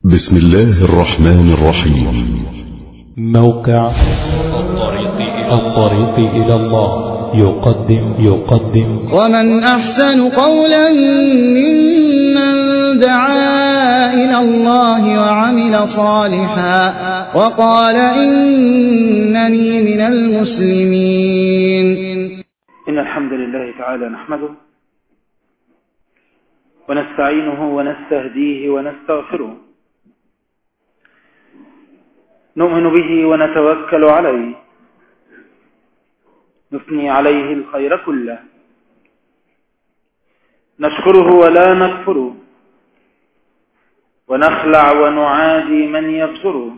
بسم الله الرحمن الرحيم موقع الطريق إلى الله يقدم يقدم ومن أحسن قولا ممن دعا إلى الله وعمل صالحا وقال إنني من المسلمين إن الحمد لله تعالى نحمده ونستعينه ونستهديه ونستغفره نؤمن به ونتوكل عليه نثني عليه الخير كله نشكره ولا نكفره ونخلع ونعادي من يبصره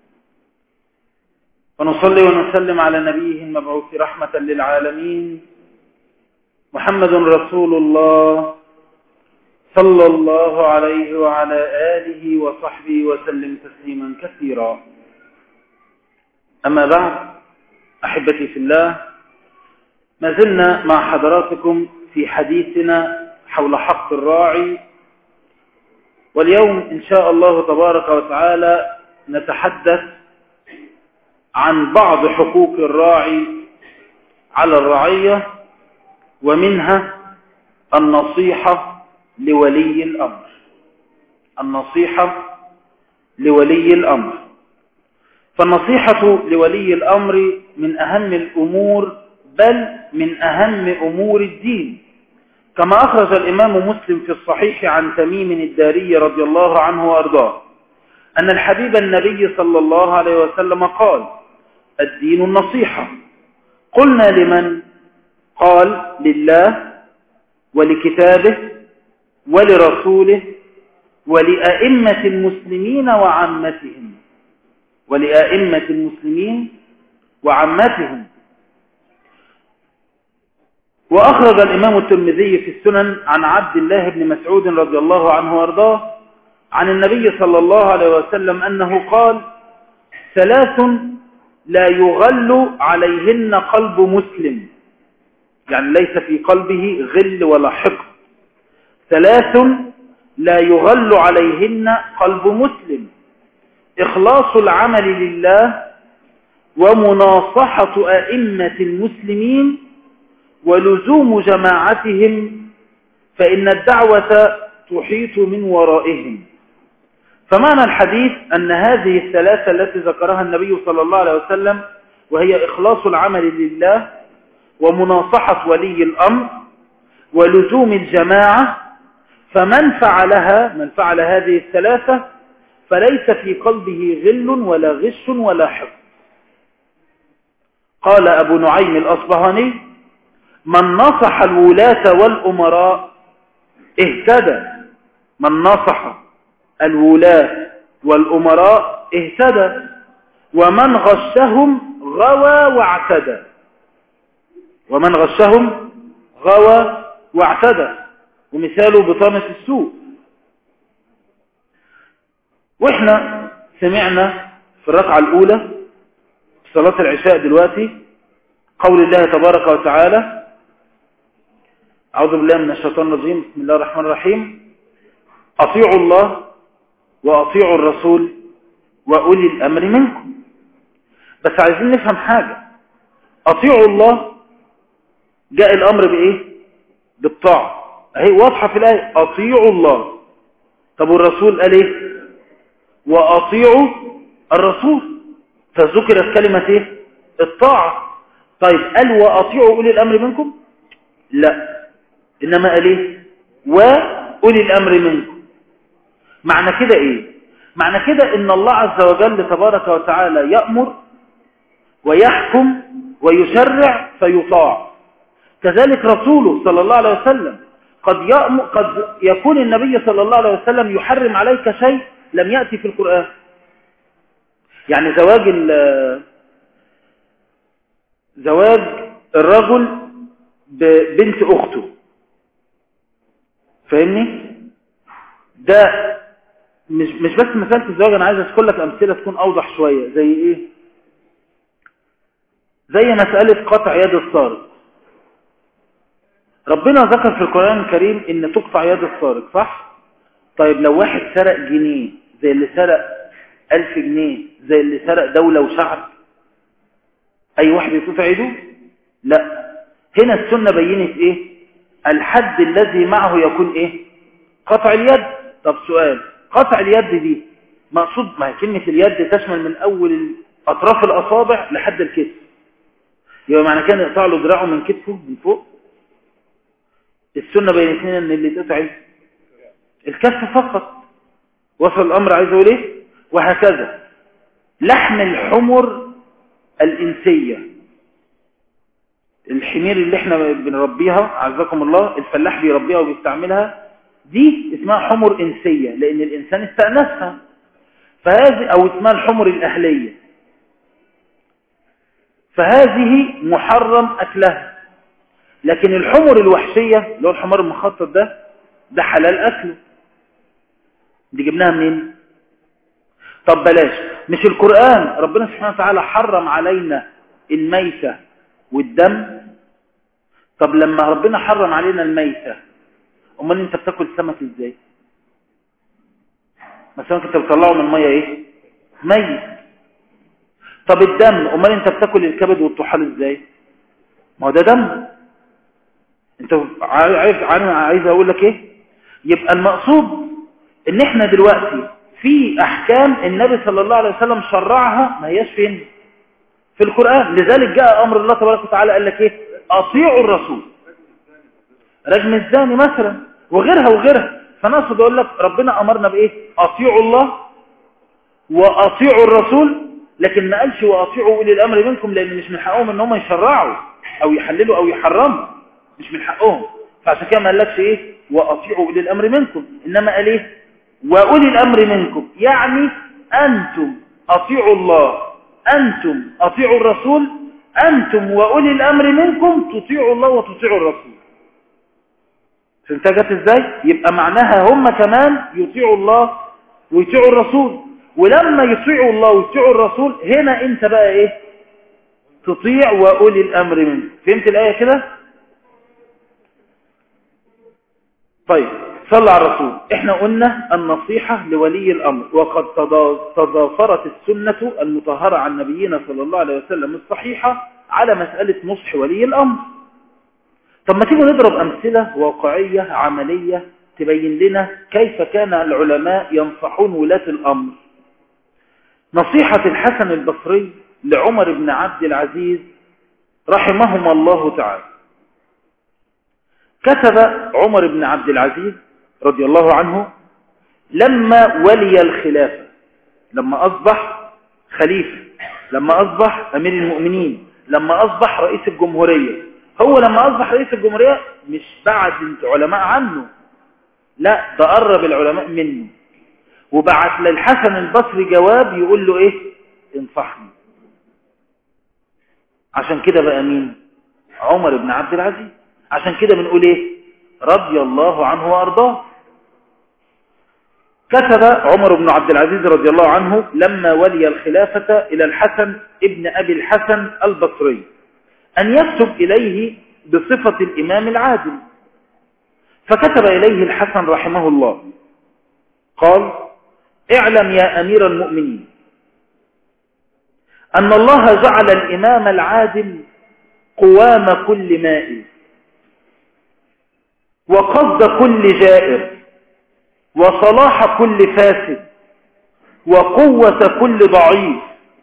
ونصلي ونسلم على نبيه المبعوث رحمة للعالمين محمد رسول الله صلى الله عليه وعلى آله وصحبه وسلم تسليما كثيرا أما بعد أحبتي في الله ما زلنا مع حضراتكم في حديثنا حول حق الراعي واليوم إن شاء الله تبارك وتعالى نتحدث عن بعض حقوق الراعي على الرعية ومنها النصيحة لولي الأمر النصيحة لولي الأمر فالنصيحة لولي الأمر من أهم الأمور بل من أهم أمور الدين كما أخرج الإمام مسلم في الصحيح عن تميم الداري رضي الله عنه وأرضاه أن الحبيب النبي صلى الله عليه وسلم قال الدين النصيحة قلنا لمن قال لله ولكتابه ولرسوله ولأئمة المسلمين وعامتهم ولأئمة المسلمين وعامتهم وأخرج الإمام الترمذي في السنن عن عبد الله بن مسعود رضي الله عنه وارضاه عن النبي صلى الله عليه وسلم أنه قال ثلاث لا يغل عليهن قلب مسلم يعني ليس في قلبه غل ولا حقد ثلاث لا يغل عليهن قلب مسلم إخلاص العمل لله ومناصحة أئمة المسلمين ولزوم جماعتهم فإن الدعوة تحيط من ورائهم فمعنى الحديث أن هذه الثلاثة التي ذكرها النبي صلى الله عليه وسلم وهي إخلاص العمل لله ومناصحة ولي الأمر ولزوم الجماعة فمن فعلها من فعل هذه الثلاثة فليس في قلبه غل ولا غش ولا حقد قال أبو نعيم الأصبهاني من نصح الولاة والأمراء اهتدى من نصح الولاة والأمراء اهتدى ومن غشهم غوى واعتدى ومن غشهم غوى واعتدى ومثاله بطانة السوء واحنا سمعنا في الركعة الأولى في صلاة العشاء دلوقتي قول الله تبارك وتعالى أعوذ بالله من الشيطان الرجيم بسم الله الرحمن الرحيم أطيعوا الله وأطيعوا الرسول وأولي الأمر منكم بس عايزين نفهم حاجة أطيعوا الله جاء الأمر بإيه بالطاعة اهي واضحة في الآية أطيعوا الله طب والرسول قال إيه وأطيعوا الرسول فذكرت كلمة إيه الطاعة طيب قال وأطيعوا أولي الأمر منكم لا إنما قال إيه وأولي الأمر منكم معنى كده إيه معنى كده إن الله عز وجل تبارك وتعالى يأمر ويحكم ويشرع فيطاع كذلك رسوله صلى الله عليه وسلم قد, يأمر قد يكون النبي صلى الله عليه وسلم يحرم عليك شيء لم يأتي في القرآن يعني زواج زواج الرجل ببنت أخته فاهمني ده مش مش بس مسألة الزواج أنا عايز أذكر لك أمثلة تكون أوضح شوية زي إيه زي مسألة قطع يد السارق ربنا ذكر في القرآن الكريم إن تقطع يد السارق صح طيب لو واحد سرق جنيه زي اللي سرق ألف جنيه زي اللي سرق دولة وشعب أي واحد يطوف عيده لا هنا السنة بينت إيه الحد الذي معه يكون إيه قطع اليد طب سؤال قطع اليد دي مقصود ما كلمة اليد تشمل من أول أطراف الأصابع لحد الكتف يبقى معنى كان يقطع له دراعه من كتفه من فوق السنة بينت لنا ان اللي تقطع الكف فقط وصل الأمر عايز اقول ايه وهكذا لحم الحمر الإنسية الحمير اللي احنا بنربيها عزكم الله الفلاح بيربيها وبيستعملها دي اسمها حمر إنسية لأن الإنسان استأنسها فهذه أو اسمها الحمر الأهلية فهذه محرم أكلها لكن الحمر الوحشية اللي هو الحمار المخطط ده ده حلال أكله دي جبناها منين طب بلاش مش القرآن ربنا سبحانه وتعالى حرم علينا الميتة والدم طب لما ربنا حرم علينا الميتة امال انت بتاكل سمك ازاي مثلا انت بتطلعه من الميه ايه ميت طب الدم امال انت بتاكل الكبد والطحال ازاي ما هو ده دم انت عارف عايز اقول لك ايه يبقى المقصود ان احنا دلوقتي في احكام النبي صلى الله عليه وسلم شرعها ما هياش فين في القرآن لذلك جاء امر الله تبارك وتعالى قال لك ايه اطيعوا الرسول رجم الزاني مثلا وغيرها وغيرها فانا اقصد اقول لك ربنا امرنا بايه اطيعوا الله واطيعوا الرسول لكن ما قالش واطيعوا اولي الامر منكم لان مش من حقهم ان هم يشرعوا او يحللوا او يحرموا مش من حقهم فعشان كده ما قالكش ايه واطيعوا اولي الامر منكم انما قال ايه واولي الامر منكم يعني انتم اطيعوا الله انتم اطيعوا الرسول انتم واولي الامر منكم تطيعوا الله وتطيعوا الرسول فهمتها جت ازاي يبقى معناها هم كمان يطيعوا الله ويطيعوا الرسول ولما يطيعوا الله ويطيعوا الرسول هنا انت بقى ايه تطيع واولي الامر منك فهمت الايه كده طيب صلى على الرسول احنا قلنا النصيحة لولي الامر وقد تضافرت السنة المطهرة عن نبينا صلى الله عليه وسلم الصحيحة على مسألة نصح ولي الامر طب ما تيجوا نضرب امثلة واقعية عملية تبين لنا كيف كان العلماء ينصحون ولاة الامر نصيحة الحسن البصري لعمر بن عبد العزيز رحمهما الله تعالى كتب عمر بن عبد العزيز رضي الله عنه لما ولي الخلافة لما أصبح خليفة لما أصبح أمير المؤمنين لما أصبح رئيس الجمهورية هو لما أصبح رئيس الجمهورية مش بعد علماء عنه لا ده قرب العلماء منه وبعت للحسن البصري جواب يقول له ايه انصحني عشان كده بقى مين عمر بن عبد العزيز عشان كده بنقول ايه رضي الله عنه وارضاه كتب عمر بن عبد العزيز رضي الله عنه لما ولي الخلافة إلى الحسن ابن أبي الحسن البصري أن يكتب إليه بصفة الإمام العادل فكتب إليه الحسن رحمه الله قال اعلم يا أمير المؤمنين أن الله جعل الإمام العادل قوام كل مائل وقصد كل جائر وصلاح كل فاسد وقوة كل ضعيف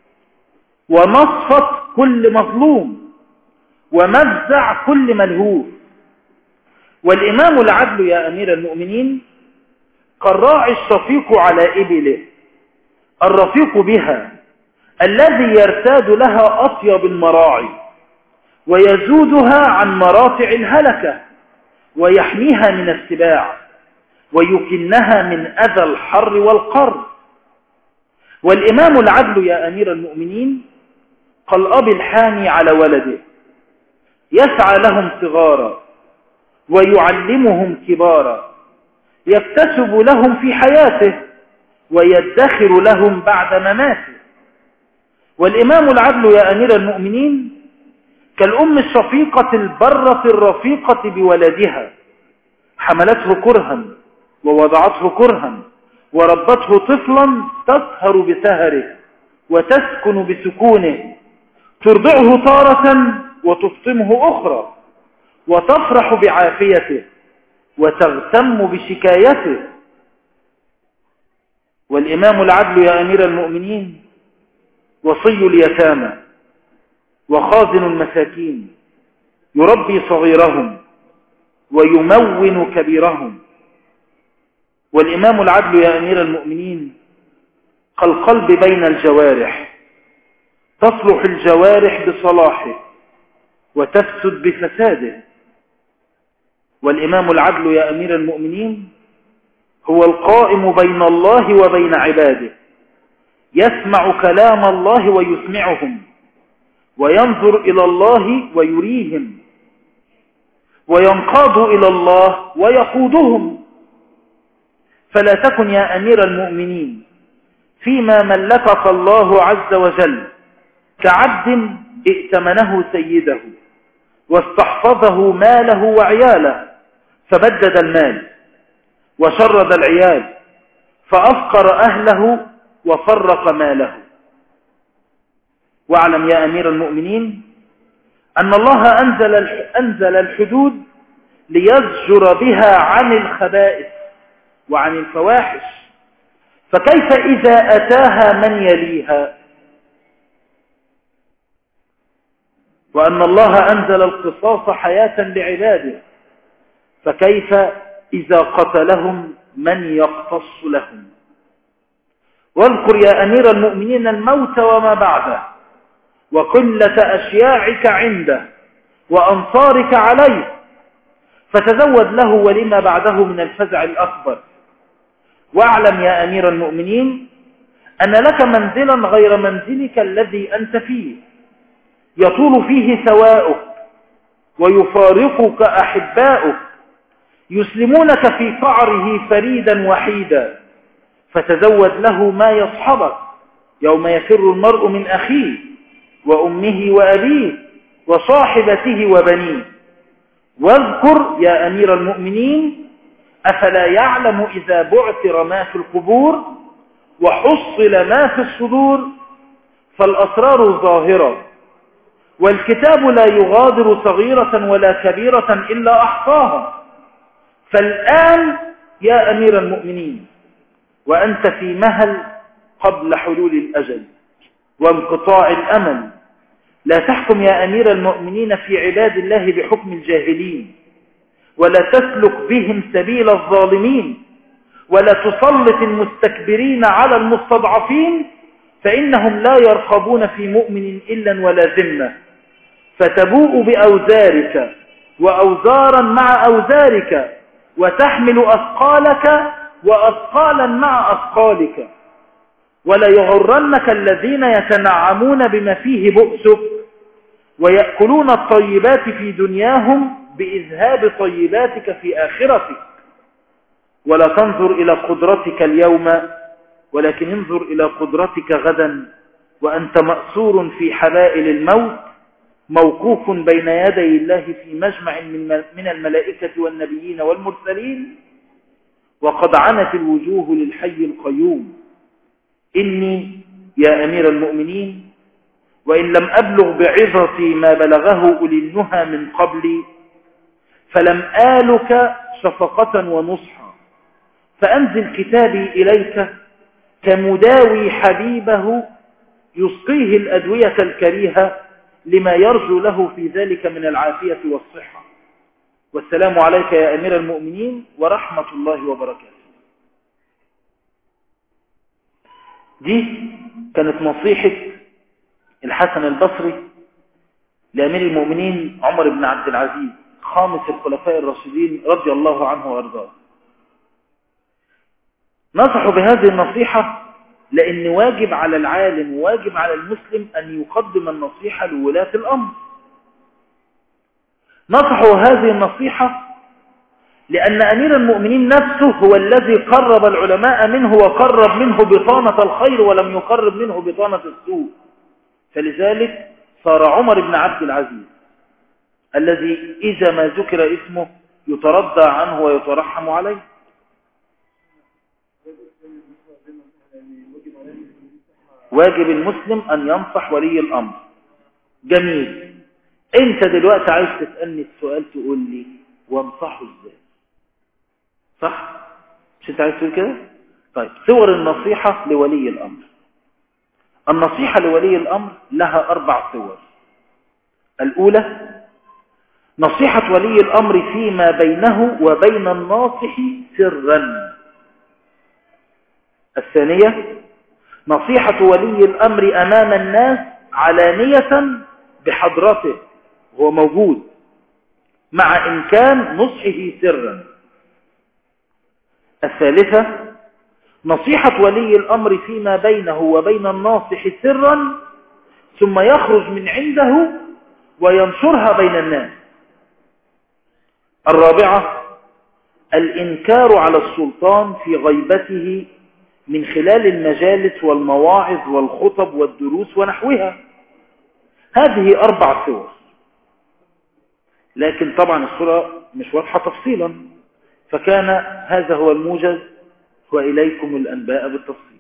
ونصفة كل مظلوم ومفزع كل ملهوف والإمام العدل يا أمير المؤمنين كالراعي الشفيق على إبله الرفيق بها الذي يرتاد لها أطيب المراعي ويزودها عن مراتع الهلكة ويحميها من السباع ويكنها من أذى الحر والقر والإمام العدل يا أمير المؤمنين كالأب الحامي على ولده يسعى لهم صغارا ويعلمهم كبارا يكتسب لهم في حياته ويدخر لهم بعد مماته والإمام العدل يا أمير المؤمنين كالأم الشفيقة البرة الرفيقة بولدها حملته كرها ووضعته كرها وربته طفلا تسهر بسهره وتسكن بسكونه ترضعه تارة وتفطمه أخرى وتفرح بعافيته وتغتم بشكايته والإمام العدل يا أمير المؤمنين وصي اليتامى وخازن المساكين يربي صغيرهم ويمون كبيرهم والإمام العدل يا أمير المؤمنين كالقلب بين الجوارح تصلح الجوارح بصلاحه وتفسد بفساده والإمام العدل يا أمير المؤمنين هو القائم بين الله وبين عباده يسمع كلام الله ويسمعهم وينظر إلى الله ويريهم وينقاد إلى الله ويقودهم فلا تكن يا أمير المؤمنين فيما ملكك الله عز وجل كعبد ائتمنه سيده واستحفظه ماله وعياله فبدد المال وشرد العيال فأفقر أهله وفرق ماله واعلم يا أمير المؤمنين أن الله أنزل أنزل الحدود ليزجر بها عن الخبائث وعن الفواحش فكيف إذا أتاها من يليها وأن الله أنزل القصاص حياة لعباده فكيف إذا قتلهم من يقتص لهم واذكر يا أمير المؤمنين الموت وما بعده وقلة أشياعك عنده وأنصارك عليه فتزود له ولما بعده من الفزع الأكبر واعلم يا أمير المؤمنين أن لك منزلا غير منزلك الذي أنت فيه يطول فيه سواؤك ويفارقك أحباؤك يسلمونك في قعره فريدا وحيدا فتزود له ما يصحبك يوم يفر المرء من أخيه وأمه وأبيه وصاحبته وبنيه واذكر يا أمير المؤمنين أفلا يعلم إذا بعثر ما في القبور وحصل ما في الصدور فالأسرار ظاهرة والكتاب لا يغادر صغيرة ولا كبيرة إلا أحصاها فالآن يا أمير المؤمنين وأنت في مهل قبل حلول الأجل وانقطاع الأمل لا تحكم يا أمير المؤمنين في عباد الله بحكم الجاهلين ولا تسلك بهم سبيل الظالمين ولا تسلط المستكبرين على المستضعفين فإنهم لا يرخبون في مؤمن إلا ولا ذمة فتبوء بأوزارك وأوزارا مع أوزارك وتحمل أثقالك وأثقالا مع أثقالك ولا يغرنك الذين يتنعمون بما فيه بؤسك ويأكلون الطيبات في دنياهم بإذهاب طيباتك في آخرتك ولا تنظر إلى قدرتك اليوم ولكن انظر إلى قدرتك غدا وأنت مأسور في حبائل الموت موقوف بين يدي الله في مجمع من الملائكة والنبيين والمرسلين وقد عنت الوجوه للحي القيوم إني يا أمير المؤمنين وإن لم أبلغ بعظتي ما بلغه أولي النهى من قبلي فلم آلك شفقة ونصحا فأنزل كتابي إليك كمداوي حبيبه يسقيه الأدوية الكريهة لما يرجو له في ذلك من العافية والصحة والسلام عليك يا أمير المؤمنين ورحمة الله وبركاته دي كانت نصيحة الحسن البصري لأمير المؤمنين عمر بن عبد العزيز خامس الخلفاء الراشدين رضي الله عنه وارضاه نصحوا بهذه النصيحة لأن واجب على العالم وواجب على المسلم أن يقدم النصيحة لولاة الأمر نصحوا هذه النصيحة لأن أمير المؤمنين نفسه هو الذي قرب العلماء منه وقرب منه بطانة الخير ولم يقرب منه بطانة السوء فلذلك صار عمر بن عبد العزيز الذي إذا ما ذكر اسمه يتردى عنه ويترحم عليه واجب المسلم أن ينصح ولي الأمر جميل انت دلوقتي عايز تسألني السؤال تقول لي وانصحه ازاي صح مش انت عايز تقول كده طيب صور النصيحة لولي الأمر النصيحة لولي الأمر لها أربع صور الأولى نصيحة ولي الأمر فيما بينه وبين الناصح سرا الثانية نصيحة ولي الأمر أمام الناس علانية بحضرته هو موجود مع إمكان نصحه سرا الثالثة نصيحة ولي الأمر فيما بينه وبين الناصح سرا ثم يخرج من عنده وينشرها بين الناس الرابعة الإنكار على السلطان في غيبته من خلال المجالس والمواعظ والخطب والدروس ونحوها هذه أربع صور لكن طبعا الصورة مش واضحة تفصيلا فكان هذا هو الموجز وإليكم الأنباء بالتفصيل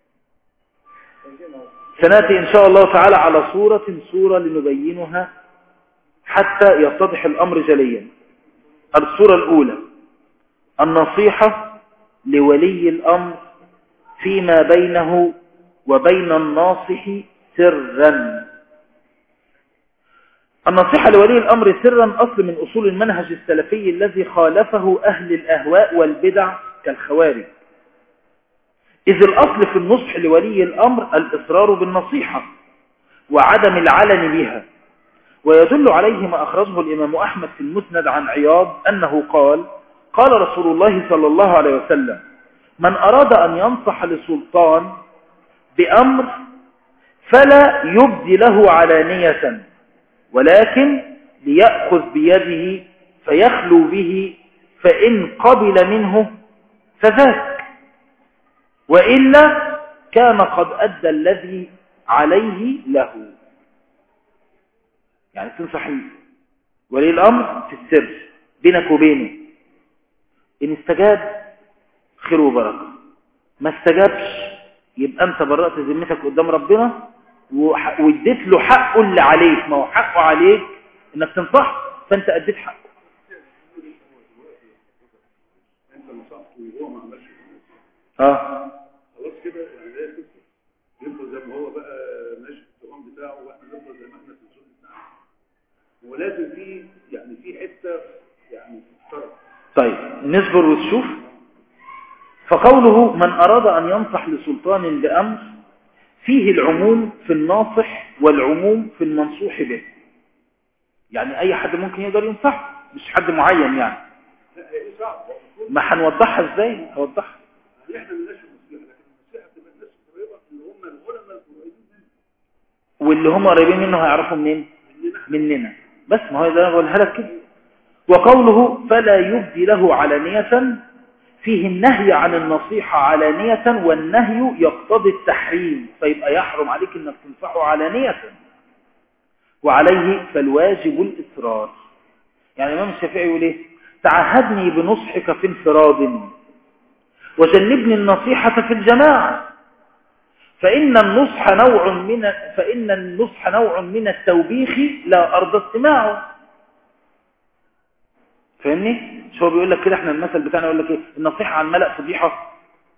سنأتي إن شاء الله تعالى على صورة صورة لنبينها حتى يتضح الأمر جليا الصورة الأولى النصيحة لولي الأمر فيما بينه وبين الناصح سرا النصيحة لولي الأمر سرا أصل من أصول المنهج السلفي الذي خالفه أهل الأهواء والبدع كالخوارج إذ الأصل في النصح لولي الأمر الإصرار بالنصيحة وعدم العلن بها ويدل عليه ما أخرجه الإمام أحمد في المسند عن عياض أنه قال قال رسول الله صلى الله عليه وسلم من أراد أن ينصح لسلطان بأمر فلا يبدي له علانية ولكن ليأخذ بيده فيخلو به فإن قبل منه فذاك وإلا كان قد أدى الذي عليه له يعني تنصح ولي الأمر في السر بينك وبينه إن استجاب خير وبركة ما استجابش يبقى أنت برأت ذمتك قدام ربنا واديت له حقه اللي عليك ما هو حقه عليك انك تنصح فانت اديت حقه اه خلاص كده يعني هي قصه يفضل زي ما هو بقى ماشي في الطعام بتاعه واحنا نفضل زي ما احنا في السنه بتاعنا ولازم في يعني في حته يعني فرق طيب نصبر وتشوف فقوله من أراد أن ينصح لسلطان بأمر فيه العموم في الناصح والعموم في المنصوح به يعني أي حد ممكن يقدر ينصح مش حد معين يعني لا هي صعب هو المفروض ما هنوضحها ازاي هوضحها يعني احنا مالناش في المصلحه لكن المصلحه تبقى الناس القريبه اللي هم العلماء القريبين مننا واللي هم قريبين منه هيعرفوا منين مننا بس ما هو ده انا بقولها لك كده وقوله فلا يبدي له علانية فيه النهي عن النصيحة علانية والنهي يقتضي التحريم فيبقى يحرم عليك انك تنصحه علانية وعليه فالواجب الإصرار يعني الإمام الشافعي يقول ايه تعهدني بنصحك في انفراد وجنبني النصيحة في الجماعة فإن النصح نوع من فإن النصح نوع من التوبيخ لا أرضى استماعه فاهمني مش هو بيقول لك كده احنا المثل بتاعنا يقول لك ايه النصيحة عن ملأ فضيحة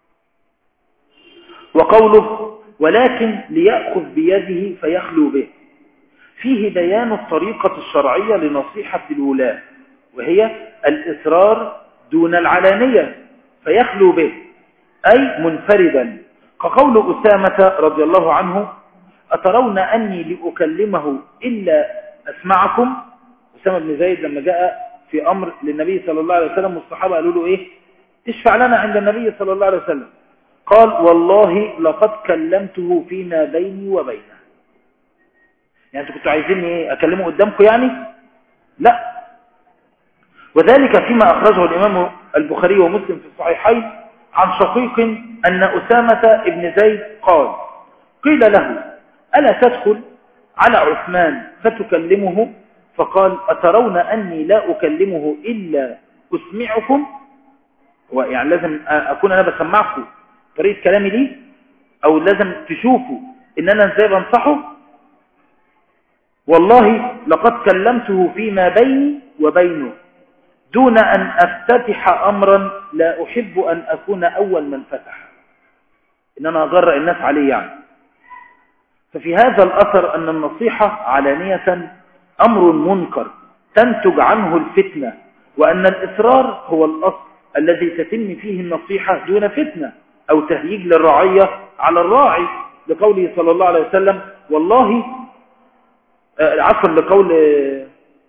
وقوله ولكن ليأخذ بيده فيخلو به فيه بيان الطريقة الشرعية لنصيحة الولاة وهي الإصرار دون العلانية فيخلو به أي منفردا كقول أسامة رضي الله عنه أترون أني لأكلمه إلا أسمعكم أسامة بن زيد لما جاء في أمر للنبي صلى الله عليه وسلم والصحابة قالوا له إيه اشفع لنا عند النبي صلى الله عليه وسلم قال والله لقد كلمته فيما بيني وبينه يعني انتوا كنتوا عايزيني ايه اكلمه قدامكم يعني لا وذلك فيما اخرجه الامام البخاري ومسلم في الصحيحين عن شقيق ان اسامه ابن زيد قال قيل له الا تدخل على عثمان فتكلمه فقال اترون اني لا اكلمه الا اسمعكم يعني لازم اكون انا بسمعكم طريقه كلامي دي او لازم تشوفوا ان انا ازاي بنصحه والله لقد كلمته فيما بيني وبينه دون ان افتتح امرا لا احب ان اكون اول من فتح ان انا اجرأ الناس عليه يعني ففي هذا الاثر ان النصيحة علانية امر منكر تنتج عنه الفتنة وان الاصرار هو الاصل الذي تتم فيه النصيحة دون فتنة أو تهييج للرعية على الراعي لقوله صلى الله عليه وسلم والله آه، عفوا لقول آه،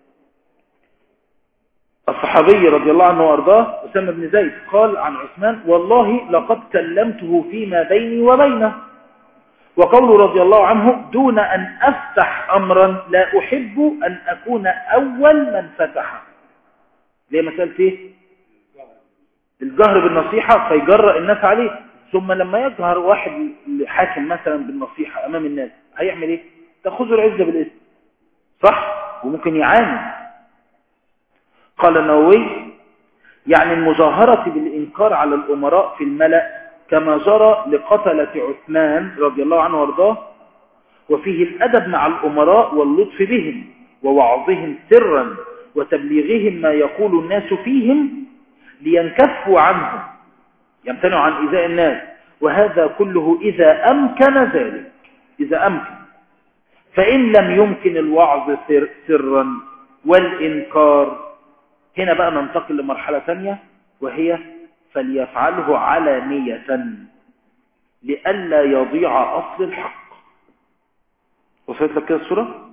الصحابي رضي الله عنه وأرضاه أسامة بن زيد قال عن عثمان والله لقد كلمته فيما بيني وبينه وقوله رضي الله عنه دون أن أفتح أمرا لا أحب أن أكون أول من فتحه ليه مسألة إيه؟ الجهر بالنصيحة فيجرأ الناس عليه ثم لما يجهر واحد حاكم مثلا بالنصيحة أمام الناس هيعمل إيه؟ تأخذه العزة بالاسم صح؟ وممكن يعاني قال النووي يعني المجاهرة بالإنكار على الأمراء في الملأ كما جرى لقتلة عثمان رضي الله عنه وارضاه وفيه الأدب مع الأمراء واللطف بهم ووعظهم سرا وتبليغهم ما يقول الناس فيهم لينكفوا عنه يمتنع عن إيذاء الناس وهذا كله إذا أمكن ذلك إذا أمكن فإن لم يمكن الوعظ سر سرا والإنكار هنا بقى ننتقل لمرحلة ثانية وهي فليفعله علانية لئلا يضيع أصل الحق وصلت لك كده الصورة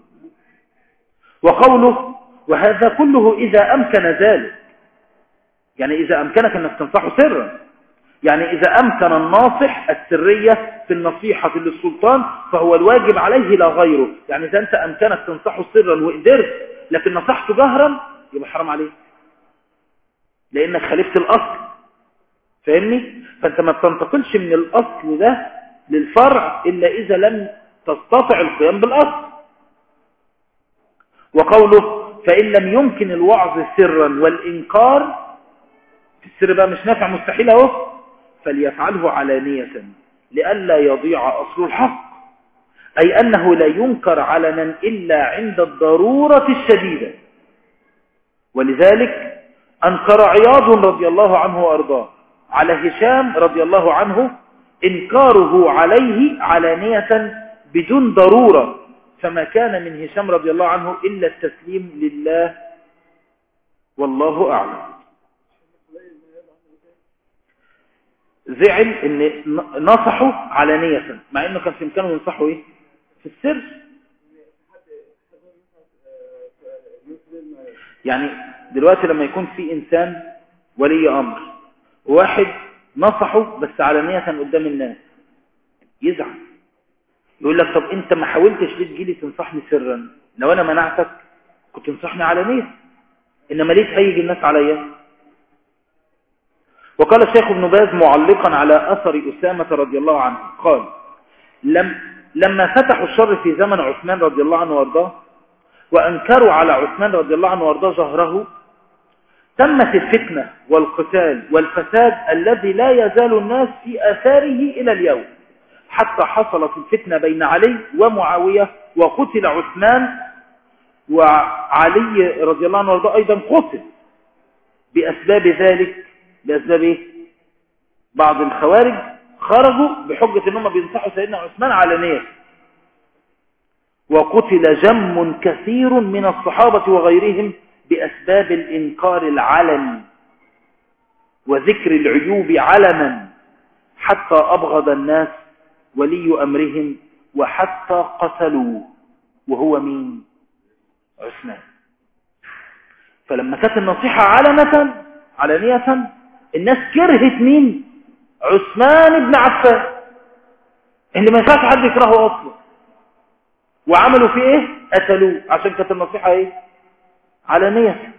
وقوله وهذا كله إذا أمكن ذلك يعني إذا أمكنك أنك تنصحه سرا يعني إذا أمكن الناصح السرية في النصيحة للسلطان فهو الواجب عليه لا غيره يعني إذا أنت أمكنك تنصحه سرا وقدرت لكن نصحته جهرا يبقى حرام عليه لأنك خالفت الأصل فاهمني؟ فأنت ما بتنتقلش من الأصل ده للفرع إلا إذا لم تستطع القيام بالأصل وقوله فإن لم يمكن الوعظ سرا والإنكار السر بقى مش نافع مستحيل اهو فليفعله علانية لئلا يضيع أصل الحق أي أنه لا ينكر علنا إلا عند الضرورة الشديدة ولذلك أنكر عياض رضي الله عنه وأرضاه على هشام رضي الله عنه إنكاره عليه علانية بدون ضرورة فما كان من هشام رضي الله عنه إلا التسليم لله والله أعلم زعل ان نصحه علانية مع انه كان في امكانه ينصحه ايه في السر يعني دلوقتي لما يكون في انسان ولي امر وواحد نصحه بس علانية قدام الناس يزعل يقول لك طب انت ما حاولتش ليه تجيلي تنصحني سرا لو انا منعتك كنت تنصحني علانية انما ليه تهيج الناس عليا وقال الشيخ ابن باز معلقا على أثر أسامة رضي الله عنه قال لم لما فتحوا الشر في زمن عثمان رضي الله عنه وارضاه وأنكروا على عثمان رضي الله عنه وارضاه ظهره تمت الفتنة والقتال والفساد الذي لا يزال الناس في آثاره إلى اليوم حتى حصلت الفتنة بين علي ومعاوية وقتل عثمان وعلي رضي الله عنه وارضاه أيضا قتل بأسباب ذلك بأسباب ايه بعض الخوارج خرجوا بحجة انهم بينصحوا سيدنا عثمان علانية وقتل جم كثير من الصحابة وغيرهم بأسباب الإنكار العلني وذكر العيوب علنا حتى أبغض الناس ولي أمرهم وحتى قتلوا وهو مين عثمان فلما كانت النصيحة علنة علانية الناس كرهت مين عثمان بن عفان اللي ما ينفعش حد يكرهه اصلا وعملوا فيه ايه قتلوه عشان كانت النصيحه ايه علانيه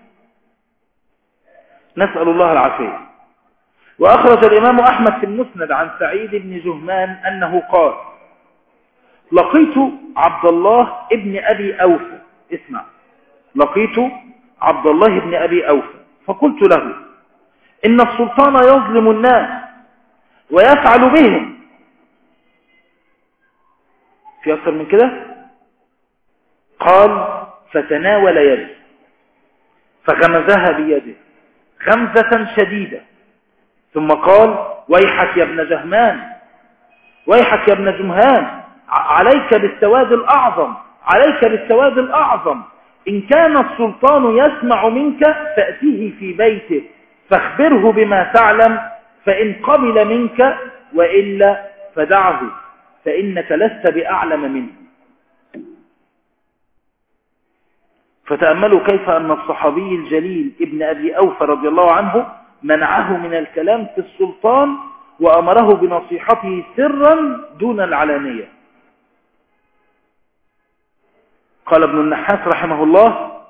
نسال الله العافيه واخرج الامام احمد في المسند عن سعيد بن جهمان انه قال لقيت عبد الله ابن ابي اوفى اسمع لقيت عبد الله ابن ابي اوفى فقلت له إن السلطان يظلم الناس ويفعل بهم في أكثر من كده قال فتناول يده فغمزها بيده غمزة شديدة ثم قال ويحك يا ابن جهمان ويحك يا ابن جمهان ع- عليك بالسواد الأعظم عليك بالسواد الأعظم إن كان السلطان يسمع منك فأتيه في بيته فاخبره بما تعلم فإن قبل منك وإلا فدعه فإنك لست بأعلم منه فتأملوا كيف أن الصحابي الجليل ابن أبي أوفى رضي الله عنه منعه من الكلام في السلطان وأمره بنصيحته سرا دون العلانية قال ابن النحاس رحمه الله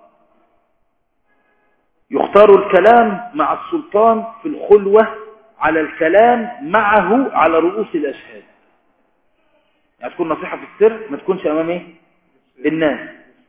يختار الكلام مع السلطان في الخلوة على الكلام معه على رؤوس الأشهاد يعني تكون نصيحة في السر ما تكونش أمام إيه؟ الناس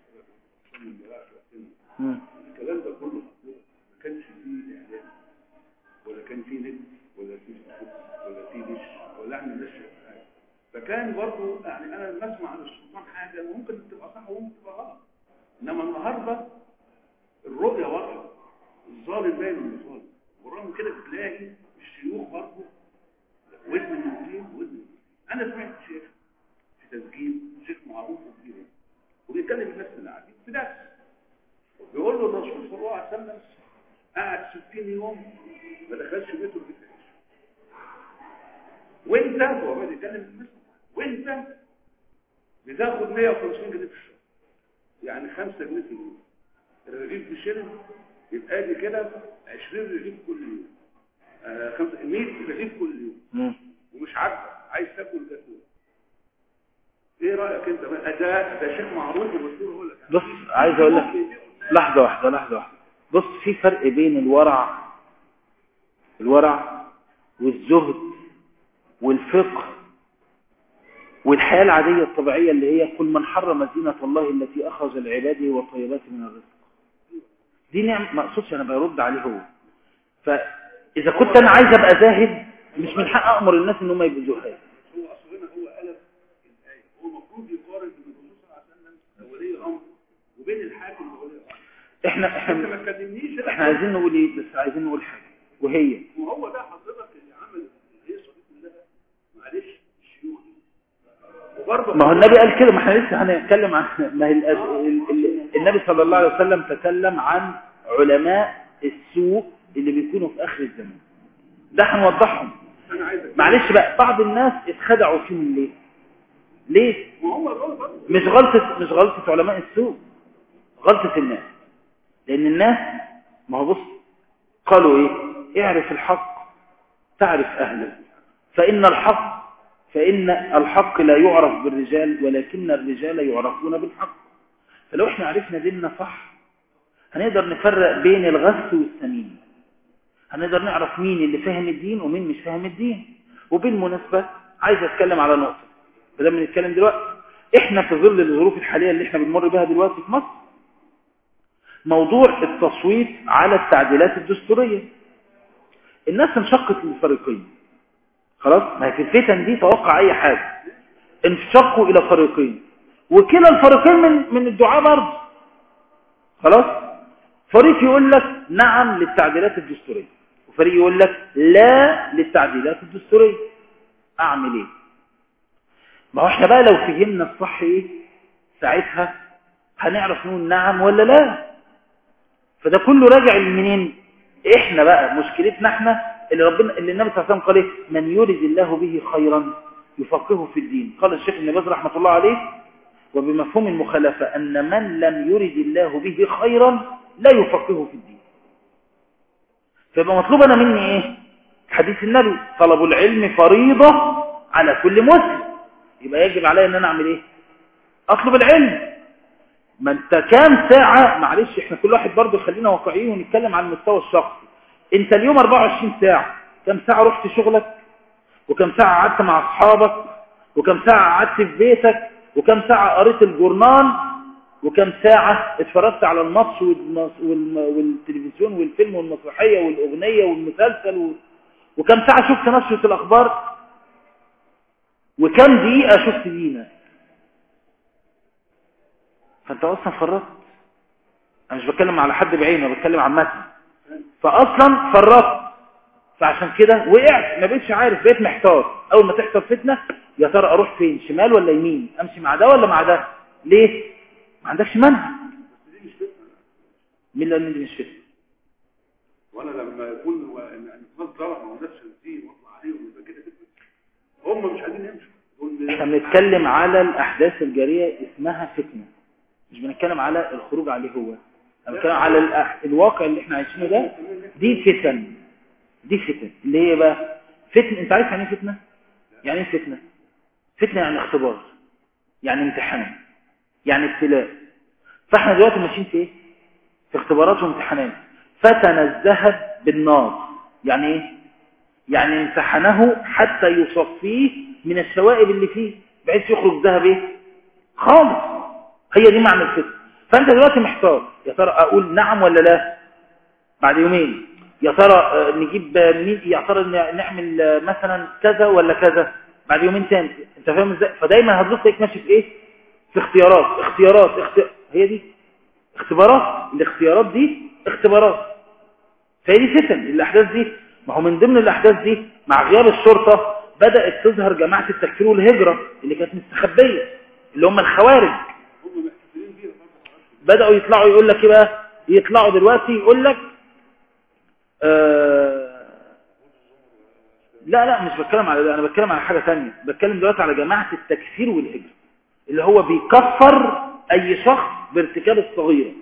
مم. الكلام ده كله مطلوب ما كانش فيه اعلام ولا كان فيه نت ولا فيه فيسبوك ولا فيه دش ولا احنا نشر حاجه فكان برضه يعني انا لما اسمع عن السلطان حاجه ممكن تبقى صح وممكن تبقى غلط انما النهارده الرؤيه واضحه الظالم باين من الظالم ورغم من كده بتلاقي الشيوخ برضه ودن المسلمين ودن المسلمين. انا سمعت شيخ في تسجيل شيخ معروف وكبير وبيتكلم الناس اللي قاعدين في درس بيقول له الرسول صلى الله عليه وسلم قعد 60 يوم ما دخلش بيته البيت العيش وانت هو بقى بيتكلم الناس وانت بتاخد 150 جنيه في الشهر يعني 5 جنيه في اليوم الرغيف بشيلن يبقى دي كده 20 رغيف كل يوم آه 5 100 رغيف كل يوم مم. ومش عاجبك عايز تاكل تاكل ايه رايك انت بقى ده ده شيخ معروف والدكتور هو اللي بص عايز أقول لك لحظة واحدة لحظة واحدة بص في فرق بين الورع الورع والزهد والفقه والحياة العادية الطبيعية اللي هي كل من حرم زينة الله التي أخرج لعباده والطيبات من الرزق دي نعم ما أقصدش أنا برد عليه هو فإذا كنت أنا عايز أبقى زاهد مش من حق أمر الناس إن هم يبقوا زهاد هو اصلا هنا هو قلب الايه هو المفروض يقارن بين الرسول صلى الله عليه وسلم ولي امر وبين الحاكم وولي الامر إحنا انت ما إحنا تكلمنيش إحنا عايزين نقول إيه بس عايزين نقول حاجة وهي وهو ده حضرتك اللي عمل الهيصه دي كلها معلش الشيوخ وبرضه ما هو النبي قال كده ما احنا لسه هنتكلم عن ما هي الأد... ال... ال... النبي صلى الله عليه وسلم تكلم عن علماء السوء اللي بيكونوا في آخر الزمان ده هنوضحهم انا عايزك معلش بقى بعض الناس اتخدعوا فيهم ليه ليه ما هو دول برضه مش غلطة مش غلطة علماء السوء غلطة الناس لأن الناس ما هو بص قالوا ايه اعرف الحق تعرف أهله فإن الحق فإن الحق لا يعرف بالرجال ولكن الرجال يعرفون بالحق فلو احنا عرفنا ديننا صح هنقدر نفرق بين الغث والسمين هنقدر نعرف مين اللي فاهم الدين ومين مش فاهم الدين وبالمناسبة عايز اتكلم على نقطة بدل ما نتكلم دلوقتي احنا في ظل الظروف الحالية اللي احنا بنمر بها دلوقتي في مصر موضوع التصويت على التعديلات الدستورية الناس انشقت للفريقين خلاص ما هي في الفتن دي توقع اي حاجة انشقوا الى فريقين وكلا الفريقين من من الدعاء برضه خلاص فريق يقول لك نعم للتعديلات الدستورية وفريق يقول لك لا للتعديلات الدستورية اعمل ايه ما هو احنا بقى لو فهمنا الصح ايه ساعتها هنعرف نقول نعم ولا لا فده كله راجع لمنين احنا بقى مشكلتنا احنا اللي ربنا اللي النبي صلى الله عليه وسلم قال ايه من يرد الله به خيرا يفقهه في الدين قال الشيخ ابن باز رحمه الله عليه وبمفهوم المخالفه ان من لم يرد الله به خيرا لا يفقهه في الدين فيبقى مطلوب انا مني ايه حديث النبي طلب العلم فريضه على كل مسلم يبقى يجب علي ان انا اعمل ايه اطلب العلم ما انت كام ساعة معلش احنا كل واحد برضه خلينا واقعيين ونتكلم عن المستوى الشخصي انت اليوم 24 ساعة كم ساعة رحت شغلك وكم ساعة قعدت مع اصحابك وكم ساعة قعدت في بيتك وكم ساعة قريت الجورنال وكم ساعة اتفرجت على الماتش والمس- والم- والتلفزيون والفيلم والمسرحية والأغنية والمسلسل و... وكم ساعة شفت نشرة الأخبار وكم دقيقة شفت دينا فانت اصلا فرطت انا مش بتكلم على حد بعينه انا بتكلم عامه فاصلا فرطت فعشان كده وقعت ما بقتش عارف بقيت محتار اول ما تحصل فتنه يا ترى اروح فين شمال ولا يمين امشي مع ده ولا مع ده ليه ما عندكش منهج مين اللي قال إن دي مش فتنه وانا لما يكون و- ان ان الناس ظلموا ونفس الدين واطلع عليهم يبقى كده فتنه هم مش عايزين يمشوا دول احنا بنتكلم على الاحداث الجاريه اسمها فتنه مش بنتكلم على الخروج عليه هو انا بنتكلم على الأح... الواقع اللي احنا عايشينه ده دي فتن دي فتن اللي هي بقى فتن انت عارف يعني ايه فتنه يعني ايه فتنه فتنه يعني اختبار يعني امتحان يعني ابتلاء فاحنا دلوقتي ماشيين في ايه في اختبارات وامتحانات فتن الذهب بالنار يعني ايه يعني امتحنه حتى يصفيه من الشوائب اللي فيه بحيث يخرج ذهب ايه خالص هي دي معنى الفتن فانت دلوقتي محتار يا ترى اقول نعم ولا لا بعد يومين يا ترى آه، نجيب آه، مين يا ترى ن- نعمل آه، مثلا كذا ولا كذا بعد يومين تاني انت فاهم ازاي فدايما هتبص تلاقيك ماشي في ايه في اختيارات اختيارات اختي... هي دي اختبارات الاختيارات دي اختبارات فهي دي فتن الاحداث دي ما هو من ضمن الاحداث دي مع غياب الشرطه بدات تظهر جماعه التكفير والهجره اللي كانت مستخبيه اللي هم الخوارج هم محتفلين بيها بداوا يطلعوا يقول لك ايه بقى يطلعوا دلوقتي يقول لك آه لا لا مش بتكلم على ده انا بتكلم على حاجه ثانيه بتكلم دلوقتي على جماعه التكفير والهجره اللي هو بيكفر اي شخص بارتكاب الصغيره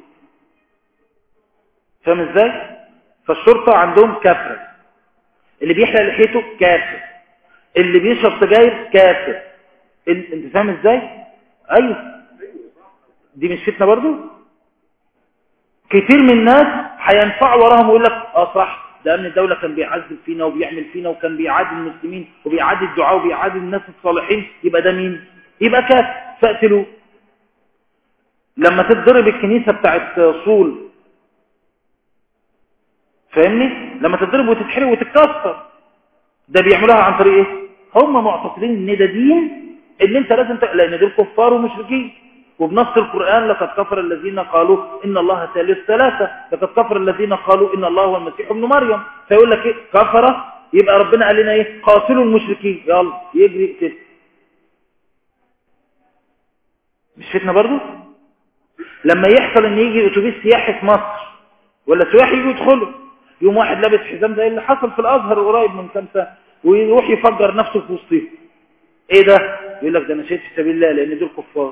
فاهم ازاي فالشرطه عندهم كافر اللي بيحلق لحيته كافر اللي بيشرب سجاير كافر ال- انت فاهم ازاي ايوه دي مش فتنه برضو كتير من الناس هينفعوا وراهم ويقول لك اه صح ده امن الدوله كان بيعذب فينا وبيعمل فينا وكان بيعادي المسلمين وبيعادي الدعاء وبيعادي الناس الصالحين يبقى ده مين يبقى كافر فاقتلوه لما تتضرب الكنيسه بتاعت صول فاهمني لما تتضرب وتتحرق وتتكسر ده بيعملوها عن طريق ايه هم معتقدين ان ده دين ان انت لازم ت... لان دول كفار ومشركين وبنص القرآن لقد كفر الذين قالوا إن الله ثالث ثلاثة لقد كفر الذين قالوا إن الله هو المسيح ابن مريم فيقول لك إيه كفر يبقى ربنا قال لنا إيه قاتلوا المشركين يلا يجري كده مش فتنة برضو لما يحصل ان يجي اتوبيس سياحي في مصر ولا سياحي يجوا يدخلوا يوم واحد لابس حزام زي اللي حصل في الازهر قريب من كام سنه ويروح يفجر نفسه في وسطهم ايه ده يقول لك ده انا شهيد في سبيل الله لان دول كفار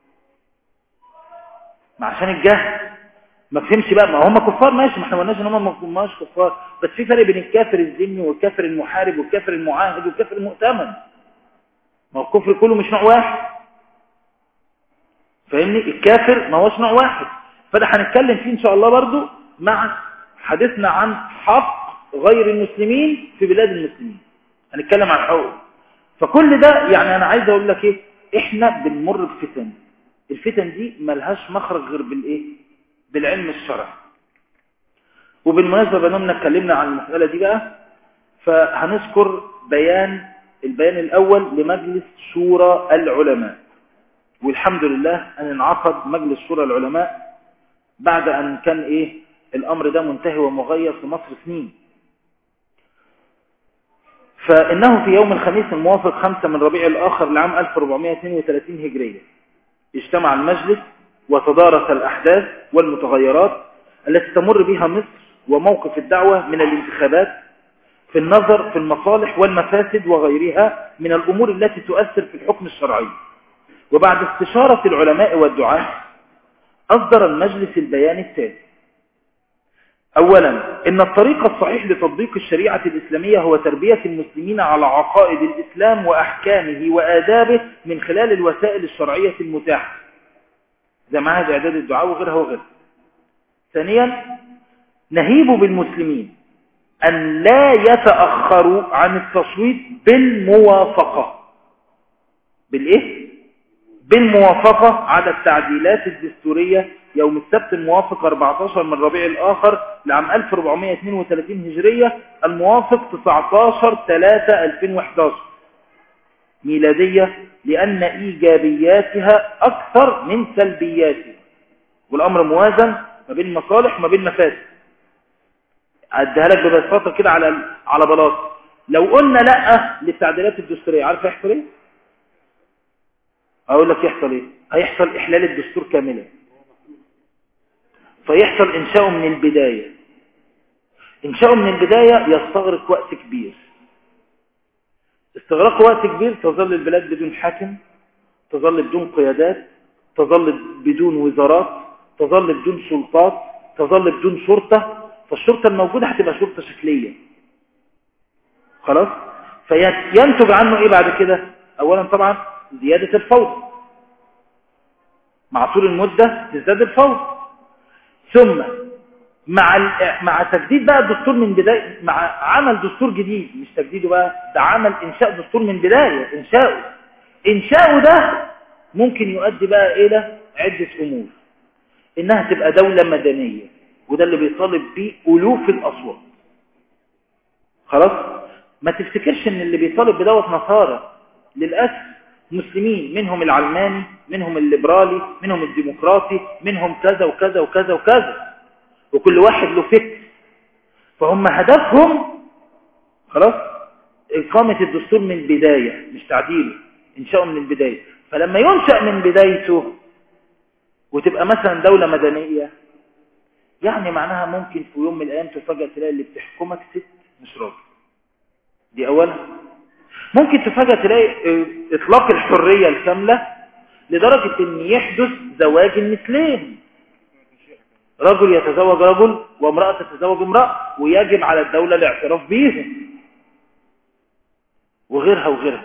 ما عشان الجهل ما فهمش بقى ما هم كفار ماشي ما احنا ما قلناش ان هم ما مش كفار بس في فرق بين الكافر الذمي والكافر المحارب والكافر المعاهد والكافر المؤتمن ما هو الكفر كله مش نوع واحد فاهمني الكافر ما هوش نوع واحد فده هنتكلم فيه ان شاء الله برضو مع حديثنا عن حق غير المسلمين في بلاد المسلمين هنتكلم عن حقوق فكل ده يعني انا عايز اقول لك ايه احنا بنمر بفتن الفتن دي ملهاش مخرج غير بالايه بالعلم الشرعي وبالمناسبه بنمنا اتكلمنا عن المساله دي بقى فهنذكر بيان البيان الاول لمجلس شورى العلماء والحمد لله ان انعقد مجلس شورى العلماء بعد ان كان ايه الامر ده منتهي ومغير في مصر سنين فانه في يوم الخميس الموافق 5 من ربيع الاخر لعام 1432 هجريه اجتمع المجلس وتدارس الاحداث والمتغيرات التي تمر بها مصر وموقف الدعوه من الانتخابات في النظر في المصالح والمفاسد وغيرها من الامور التي تؤثر في الحكم الشرعي وبعد استشارة العلماء والدعاة أصدر المجلس البيان التالي أولا إن الطريق الصحيح لتطبيق الشريعة الإسلامية هو تربية المسلمين على عقائد الإسلام وأحكامه وآدابه من خلال الوسائل الشرعية المتاحة زي معهد إعداد الدعاء وغيرها وغيرها ثانيا نهيب بالمسلمين أن لا يتأخروا عن التصويت بالموافقة بالإيه؟ بالموافقة على التعديلات الدستورية يوم السبت الموافق 14 من ربيع الآخر لعام 1432 هجرية الموافق 19/3/2011 ميلادية لأن إيجابياتها أكثر من سلبياتها والأمر موازن ما بين مصالح وما بين مفاسد أديها لك ببساطة كده على على بلاط لو قلنا لا للتعديلات الدستورية عارف يحصل ايه؟ أقول لك يحصل ايه؟ هيحصل إحلال الدستور كاملا فيحصل إنشاؤه من البداية إنشاؤه من البداية يستغرق وقت كبير استغراق وقت كبير تظل البلاد بدون حاكم تظل بدون قيادات تظل بدون وزارات تظل بدون سلطات تظل بدون شرطة فالشرطة الموجودة هتبقى شرطة شكلية خلاص فينتج عنه ايه بعد كده اولا طبعا زيادة الفوضى مع طول المدة تزداد الفوضى ثم مع مع تجديد بقى الدستور من بداية مع عمل دستور جديد مش تجديده بقى ده عمل انشاء دستور من بداية انشاؤه انشاؤه ده ممكن يؤدي بقى الى عدة امور انها تبقى دولة مدنية وده اللي بيطالب بيه الوف الاصوات خلاص ما تفتكرش ان اللي بيطالب بدوت نصارى للاسف مسلمين منهم العلماني منهم الليبرالي منهم الديمقراطي منهم كذا وكذا وكذا وكذا وكل واحد له فكر فهم هدفهم خلاص إقامة الدستور من البداية مش تعديله إنشاؤه من البداية فلما ينشأ من بدايته وتبقى مثلا دولة مدنية يعني معناها ممكن في يوم من الأيام تفاجأ تلاقي اللي بتحكمك ست مش راجل دي أولا ممكن تفاجأ تلاقي إطلاق الحرية الكاملة لدرجة أن يحدث زواج المثلين رجل يتزوج رجل وامرأة تتزوج امرأة ويجب على الدولة الاعتراف بيهم وغيرها وغيرها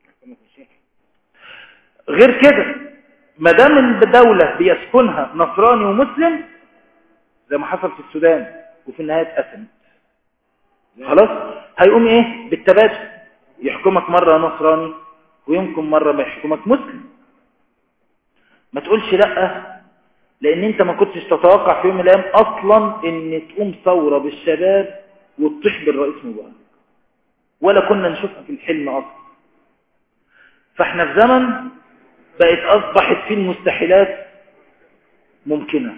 غير كده ما دام الدولة بيسكنها نصراني ومسلم زي ما حصل في السودان وفي النهاية اتقسمت خلاص هيقوم ايه بالتبادل يحكمك مرة نصراني ويمكن مرة ما يحكمك مسلم ما تقولش لأ لان انت ما كنتش تتوقع في يوم من الايام اصلا ان تقوم ثورة بالشباب وتطيح بالرئيس مبارك ولا كنا نشوفها في الحلم اصلا فاحنا في زمن بقت اصبحت فيه المستحيلات ممكنة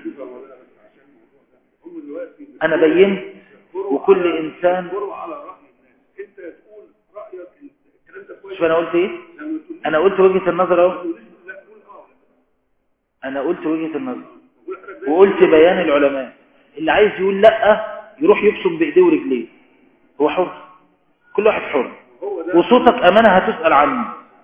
انا بينت وكل انسان على رأي الناس انت تقول رأيك الكلام ده كويس شوف انا قلت ايه لما تقول انا قلت وجهة النظر اهو لا قول اه انا قلت وجهة النظر قول حضرتك وقلت بيان العلماء اللي عايز يقول لا يروح يبصم بايديه ورجليه هو حر كل واحد حر وصوتك امانه هتسال عنه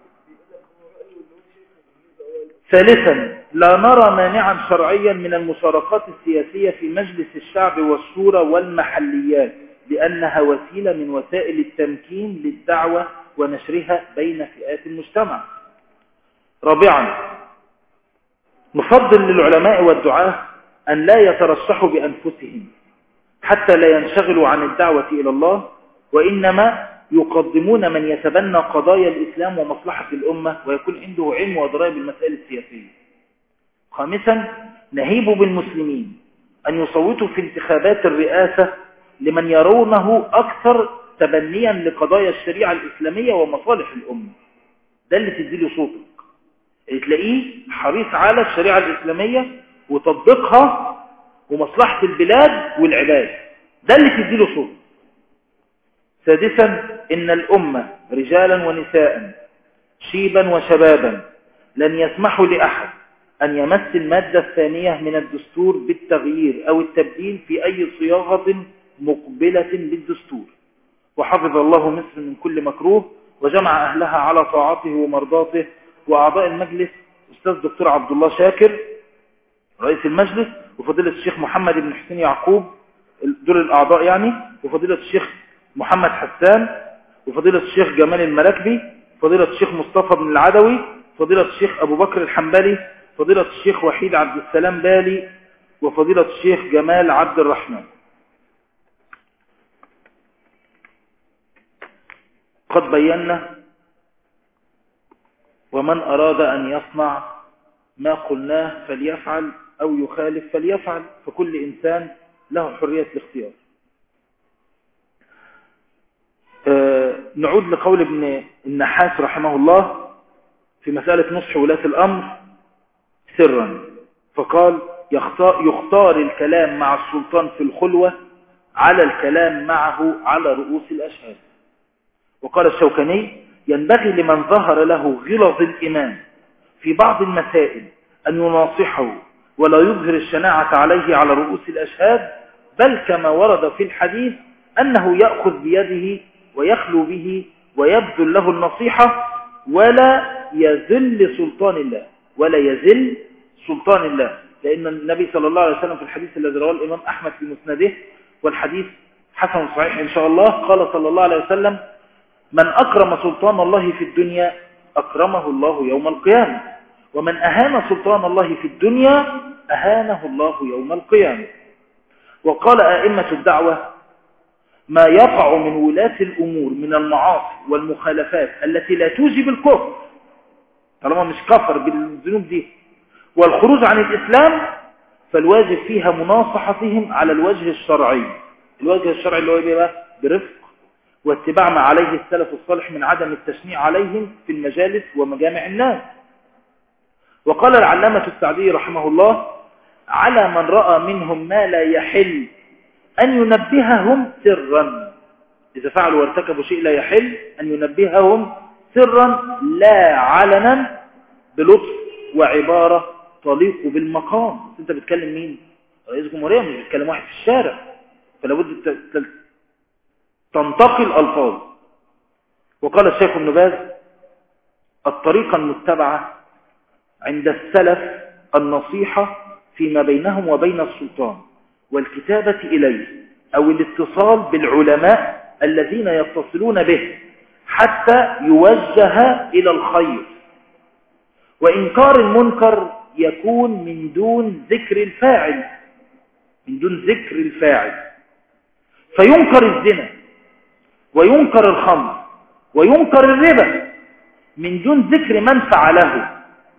ثالثا لا نرى مانعا شرعيا من المشاركات السياسية في مجلس الشعب والشورى والمحليات لأنها وسيلة من وسائل التمكين للدعوة ونشرها بين فئات المجتمع رابعا نفضل للعلماء والدعاة أن لا يترشحوا بأنفسهم حتى لا ينشغلوا عن الدعوة إلى الله وإنما يقدمون من يتبنى قضايا الإسلام ومصلحة الأمة ويكون عنده علم وضرائب بالمسائل السياسية خامسا نهيب بالمسلمين أن يصوتوا في انتخابات الرئاسة لمن يرونه أكثر تبنيا لقضايا الشريعة الإسلامية ومصالح الأمة ده اللي تديله صوتك اللي تلاقيه حريص على الشريعة الإسلامية وتطبيقها ومصلحة البلاد والعباد ده اللي تديله صوتك سادسا إن الأمة رجالا ونساء شيبا وشبابا لن يسمحوا لأحد أن يمس المادة الثانية من الدستور بالتغيير أو التبديل في أي صياغة مقبلة للدستور وحفظ الله مصر من كل مكروه وجمع أهلها على طاعته ومرضاته وأعضاء المجلس أستاذ دكتور عبد الله شاكر رئيس المجلس وفضيلة الشيخ محمد بن حسين يعقوب دول الأعضاء يعني وفضيلة الشيخ محمد حسان وفضيلة الشيخ جمال الملكبي فضيلة الشيخ مصطفى بن العدوي فضيلة الشيخ أبو بكر الحنبلي فضيلة الشيخ وحيد عبد السلام بالي وفضيلة الشيخ جمال عبد الرحمن قد بينا ومن أراد أن يصنع ما قلناه فليفعل أو يخالف فليفعل فكل إنسان له حرية الاختيار آه نعود لقول ابن النحاس رحمه الله في مسألة نصح ولاة الأمر سرا فقال يختار, يختار الكلام مع السلطان في الخلوة على الكلام معه على رؤوس الأشهاد وقال الشوكاني ينبغي لمن ظهر له غلظ الإيمان في بعض المسائل أن يناصحه ولا يظهر الشناعة عليه على رؤوس الأشهاد بل كما ورد في الحديث أنه يأخذ بيده ويخلو به ويبذل له النصيحة ولا يذل سلطان الله ولا يذل سلطان الله لأن النبي صلى الله عليه وسلم في الحديث الذي رواه الإمام أحمد في مسنده والحديث حسن صحيح إن شاء الله قال صلى الله عليه وسلم من أكرم سلطان الله في الدنيا أكرمه الله يوم القيامة ومن أهان سلطان الله في الدنيا أهانه الله يوم القيامة وقال أئمة الدعوة ما يقع من ولاة الأمور من المعاصي والمخالفات التي لا توجب الكفر طالما مش كفر بالذنوب دي والخروج عن الإسلام فالواجب فيها مناصحتهم على الوجه الشرعي الوجه الشرعي اللي هو بقى برفق واتباع ما عليه السلف الصالح من عدم التشنيع عليهم في المجالس ومجامع الناس وقال العلامة السعدي رحمه الله على من رأى منهم ما لا يحل أن ينبههم سرا إذا فعلوا وارتكبوا شيء لا يحل أن ينبههم سرا لا علنا بلطف وعبارة تليق بالمقام انت بتكلم مين رئيس جمهورية مش بتكلم واحد في الشارع فلا بد تنتقي الألفاظ وقال الشيخ ابن باز الطريقة المتبعة عند السلف النصيحة فيما بينهم وبين السلطان والكتابة إليه أو الاتصال بالعلماء الذين يتصلون به حتى يوجه إلى الخير وإنكار المنكر يكون من دون ذكر الفاعل من دون ذكر الفاعل فينكر الزنا وينكر الخمر وينكر الربا من دون ذكر من فعله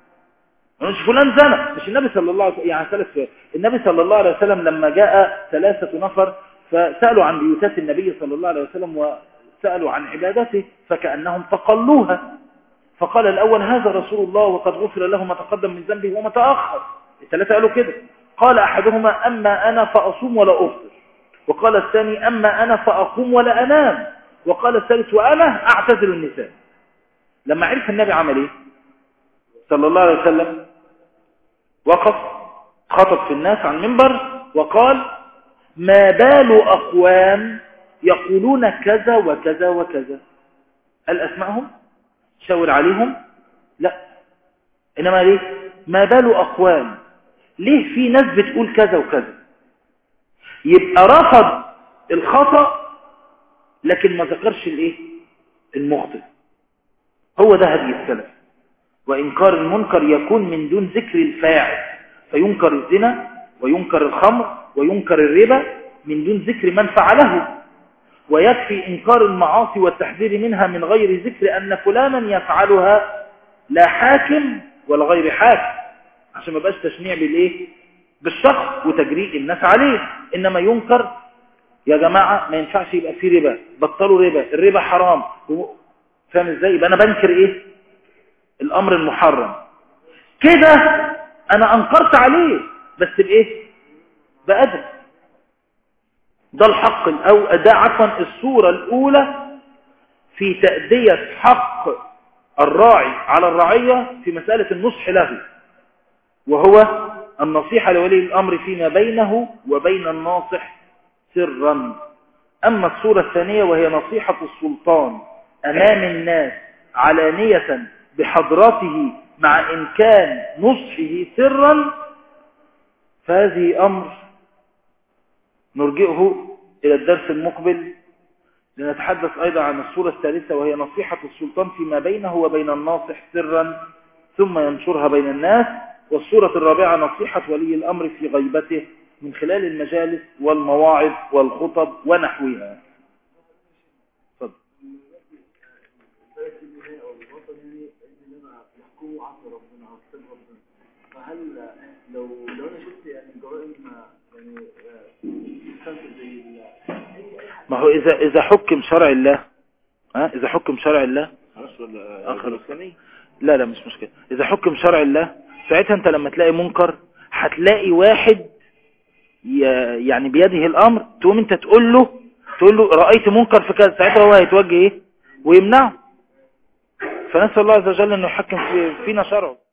مش فلان زنى مش النبي صلى الله عليه وسلم يعني ثلاث النبي صلى الله عليه وسلم لما جاء ثلاثة نفر فسألوا عن بيوتات النبي صلى الله عليه وسلم وسألوا عن عبادته فكأنهم تقلوها فقال الأول هذا رسول الله وقد غفر له ما تقدم من ذنبه وما تأخر الثلاثة قالوا كده قال أحدهما أما أنا فأصوم ولا أفطر وقال الثاني أما أنا فأقوم ولا أنام وقال الثالث وأنا أعتزل النساء لما عرف النبي عمل إيه صلى الله عليه وسلم وقف خطب في الناس عن المنبر وقال ما بال أقوام يقولون كذا وكذا وكذا هل أسمعهم شاور عليهم لا إنما ليه ما بال أقوام ليه في ناس بتقول كذا وكذا يبقى رفض الخطأ لكن ما ذكرش الايه المخطئ هو ده هدي السلف وإنكار المنكر يكون من دون ذكر الفاعل فينكر الزنا وينكر الخمر وينكر الربا من دون ذكر من فعله ويكفي إنكار المعاصي والتحذير منها من غير ذكر أن فلانا يفعلها لا حاكم ولا غير حاكم عشان ما بقاش تشنيع بالإيه بالشخص وتجريء الناس عليه إنما ينكر يا جماعة ما ينفعش يبقى فيه ربا بطلوا ربا الربا حرام فاهم ازاي يبقى أنا بنكر إيه الأمر المحرم كده أنا أنكرت عليه بس بإيه بأدب ده الحق الأو ده عفوا الصورة الأولى في تأدية حق الراعي على الرعية في مسألة النصح له وهو النصيحة لولي الأمر فيما بينه وبين الناصح سرا أما الصورة الثانية وهي نصيحة السلطان أمام الناس علانية بحضرته مع إمكان نصحه سرا فهذه أمر نرجئه إلى الدرس المقبل لنتحدث أيضا عن الصورة الثالثة وهي نصيحة السلطان فيما بينه وبين الناصح سرا ثم ينشرها بين الناس والصورة الرابعة نصيحة ولي الأمر في غيبته من خلال المجالس والمواعظ والخطب ونحوها فضل. فهل لو لو انا شفت يعني جرائم يعني زي ما هو إذا إذا حكم شرع الله ها إذا حكم شرع الله آخر لا لا مش مشكلة إذا حكم شرع الله ساعتها أنت لما تلاقي منكر هتلاقي واحد ي- يعني بيده الامر تقوم انت تقول له تقول له رأيت منكر في كذا ساعتها هو هيتوجه ايه ويمنعه فنسأل الله عز وجل انه يحكم في- فينا شرعه